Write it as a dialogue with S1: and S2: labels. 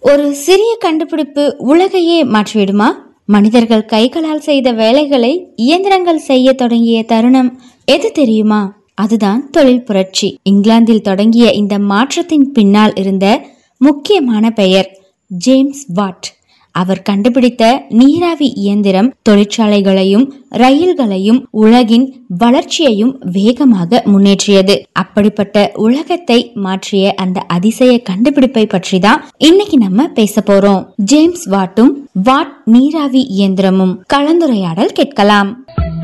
S1: ஒரு சிறிய கண்டுபிடிப்பு உலகையே மாற்றிவிடுமா மனிதர்கள் கைகளால் செய்த வேலைகளை இயந்திரங்கள் செய்ய தொடங்கிய தருணம் எது தெரியுமா அதுதான் தொழில் புரட்சி இங்கிலாந்தில் தொடங்கிய இந்த மாற்றத்தின் பின்னால் இருந்த முக்கியமான பெயர் ஜேம்ஸ் வாட் அவர் கண்டுபிடித்த நீராவி இயந்திரம் தொழிற்சாலைகளையும் ரயில்களையும் உலகின் வளர்ச்சியையும் வேகமாக முன்னேற்றியது அப்படிப்பட்ட உலகத்தை மாற்றிய அந்த அதிசய கண்டுபிடிப்பை பற்றி தான் இன்னைக்கு நம்ம பேச போறோம் ஜேம்ஸ் வாட்டும் வாட் நீராவி இயந்திரமும் கலந்துரையாடல் கேட்கலாம்